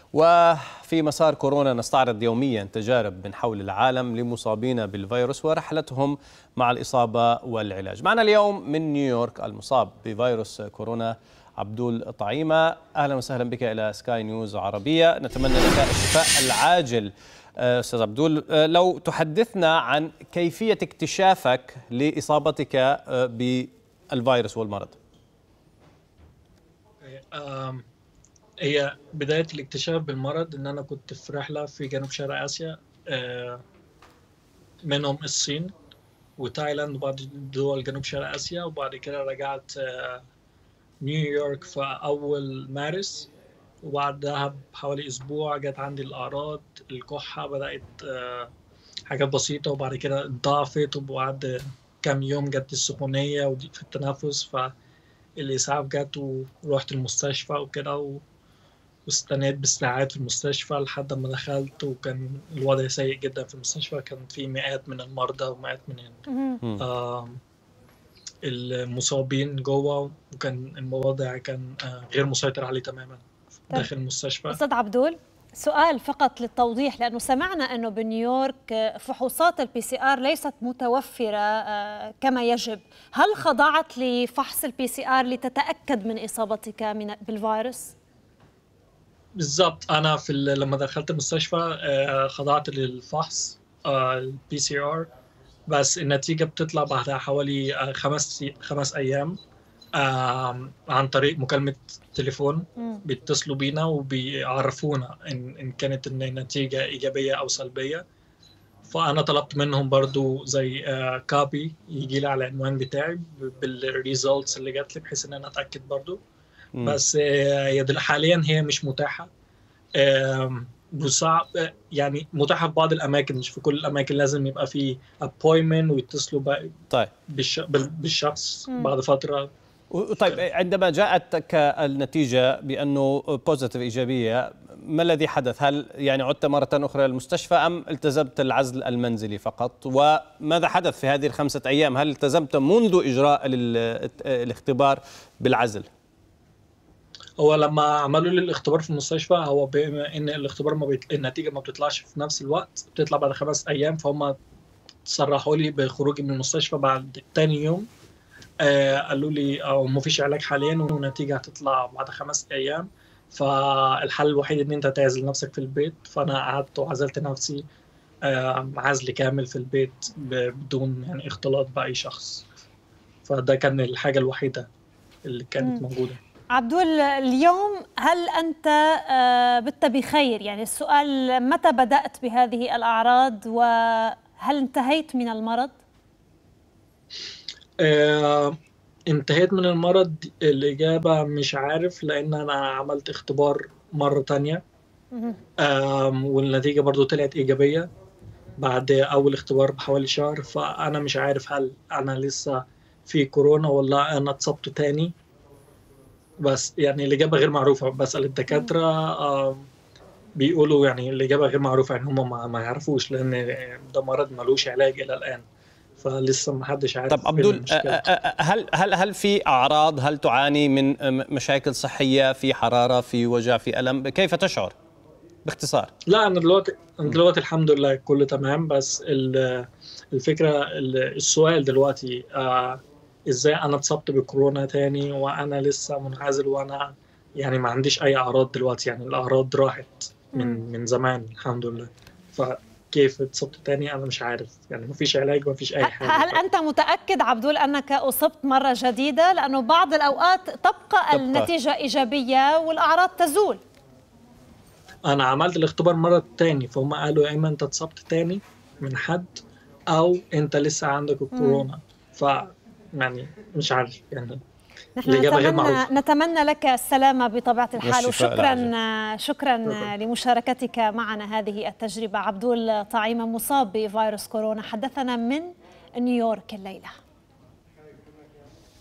وفي مسار كورونا نستعرض يوميا تجارب من حول العالم لمصابين بالفيروس ورحلتهم مع الإصابة والعلاج معنا اليوم من نيويورك المصاب بفيروس كورونا عبدول طعيمة أهلا وسهلا بك إلى سكاي نيوز عربية نتمنى لك الشفاء العاجل أستاذ عبدول لو تحدثنا عن كيفية اكتشافك لإصابتك بالفيروس والمرض هي بداية الاكتشاف بالمرض إن أنا كنت في رحلة في جنوب شرق آسيا منهم الصين وتايلاند وبعض دول جنوب شرق آسيا وبعد كده رجعت نيويورك في أول مارس وبعدها بحوالي أسبوع جت عندي الأعراض الكحة بدأت حاجات بسيطة وبعد كده ضعفت وبعد كام يوم جت السخونية ودي في التنفس فالإسعاف جت ورحت المستشفى وكده واستنيت بالساعات في المستشفى لحد ما دخلت وكان الوضع سيء جدا في المستشفى كان في مئات من المرضى ومئات من آه المصابين جوه وكان الوضع كان غير مسيطر عليه تماما داخل المستشفى استاذ عبدول سؤال فقط للتوضيح لانه سمعنا انه بنيويورك فحوصات البي سي ار ليست متوفره كما يجب، هل خضعت لفحص البي سي ار لتتاكد من اصابتك من بالفيروس؟ بالضبط انا في لما دخلت المستشفى خضعت للفحص البي سي ار بس النتيجة بتطلع بعد حوالي خمس خمس أيام عن طريق مكالمة تليفون بيتصلوا بينا وبيعرفونا إن, إن كانت النتيجة إيجابية أو سلبية فأنا طلبت منهم برضو زي كابي يجي لي على العنوان بتاعي بالريزلتس اللي جات لي بحيث إن أنا أتأكد برضو بس هي حاليا هي مش متاحة وصعب يعني متاحه في بعض الاماكن مش في كل الاماكن لازم يبقى في ابوينتمنت ويتصلوا بقى طيب بالش... بالشخص مم. بعد فتره طيب عندما جاءتك النتيجه بانه بوزيتيف ايجابيه ما الذي حدث؟ هل يعني عدت مرة أخرى للمستشفى أم التزمت العزل المنزلي فقط؟ وماذا حدث في هذه الخمسة أيام؟ هل التزمت منذ إجراء الاختبار بالعزل؟ هو لما عملوا لي الاختبار في المستشفى هو بما ان الاختبار ما بيت... النتيجه ما بتطلعش في نفس الوقت بتطلع بعد خمس ايام فهم صرحوا لي بخروجي من المستشفى بعد تاني يوم آه قالوا لي او ما فيش علاج حاليا والنتيجه هتطلع بعد خمس ايام فالحل الوحيد ان انت تعزل نفسك في البيت فانا قعدت وعزلت نفسي آه عزل كامل في البيت بدون يعني اختلاط باي شخص فده كان الحاجه الوحيده اللي كانت م. موجوده عبدول اليوم هل أنت بت بخير يعني السؤال متى بدأت بهذه الأعراض وهل انتهيت من المرض؟ آه، انتهيت من المرض الإجابة مش عارف لأن أنا عملت اختبار مرة تانية والنتيجة برضو طلعت إيجابية بعد أول اختبار بحوالي شهر فأنا مش عارف هل أنا لسه في كورونا ولا أنا اتصبت تاني بس يعني الإجابة غير معروفة بسأل الدكاترة آه بيقولوا يعني الإجابة غير معروفة يعني هم ما, ما يعرفوش لأن ده مرض ملوش علاج إلى الآن فلسه ما حدش عارف طب عبدول هل هل هل في اعراض هل تعاني من مشاكل صحيه في حراره في وجع في الم كيف تشعر باختصار لا انا دلوقتي انا دلوقتي الحمد لله كله تمام بس الفكره السؤال دلوقتي آه ازاي انا اتصبت بكورونا تاني وانا لسه منعزل وانا يعني ما عنديش اي اعراض دلوقتي يعني الاعراض راحت من من زمان الحمد لله فكيف اتصبت تاني انا مش عارف يعني ما فيش علاج ما فيش اي حاجه هل انت متاكد عبدول انك اصبت مره جديده لانه بعض الاوقات تبقى, تبقى. النتيجه ايجابيه والاعراض تزول انا عملت الاختبار مره تاني فهم قالوا يا اما انت اتصبت تاني من حد او انت لسه عندك الكورونا ف يعني مش عارف يعني نحن نتمنى, نتمنى لك السلامة بطبيعة الحال وشكرا شكرا لمشاركتك معنا هذه التجربة عبدول طعيمة مصاب بفيروس كورونا حدثنا من نيويورك الليلة